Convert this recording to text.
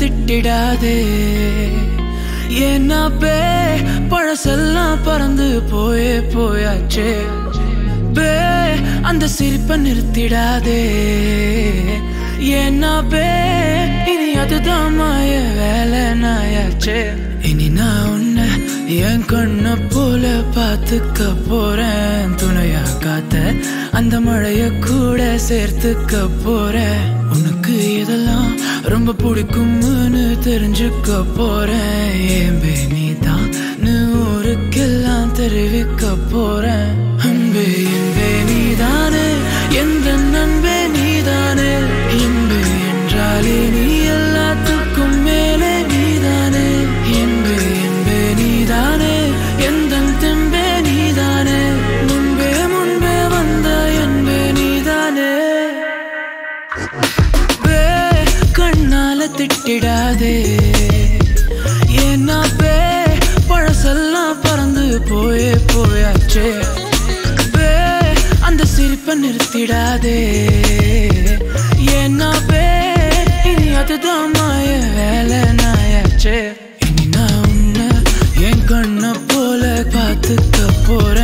திட்டிடாதே ஏன்னா பே பழசெல்லாம் பறந்து போயே போயாச்சே பே அந்த சிரிப்பை நிறுத்திடாதே ஏன்னா பே இனி அதுதான் மாய வேலை நாயாச்சே இனி நான் உன்னை என் கண்ண போல பார்த்துக்க போறேன் துணையா காத்த அந்த மழைய கூட சேர்த்துக்க போறேன் உனக்கு இதெல்லாம் ரொம்ப பிடிக்கும்னு தெரிஞ்சுக்க போறேன் ஏம்பே நீ தான் ஊருக்கெல்லாம் தெரிவிக்க போறேன் அன்பே என்பே நீதானே எந்த நண்பே நீதானே இன்பே என்றாலே நீ எல்லாத்துக்கும் மேலே நீதானே என்பே என்பே நீதானே எந்த தெம்பே நீதானே முன்பே முன்பே வந்த என்பே நீதானே பே கண்ணால திட்டிடாதே ஏன்னா பே பழசெல்லாம் பறந்து போயே போயாச்சே பே அந்த சிரிப்பை நிறுத்திடாதே ஏன்னா பே இனி அதுதான் மாய வேலை நாயாச்சே இனி நான் உன்னை என் கண்ண போல பார்த்துக்க போறேன்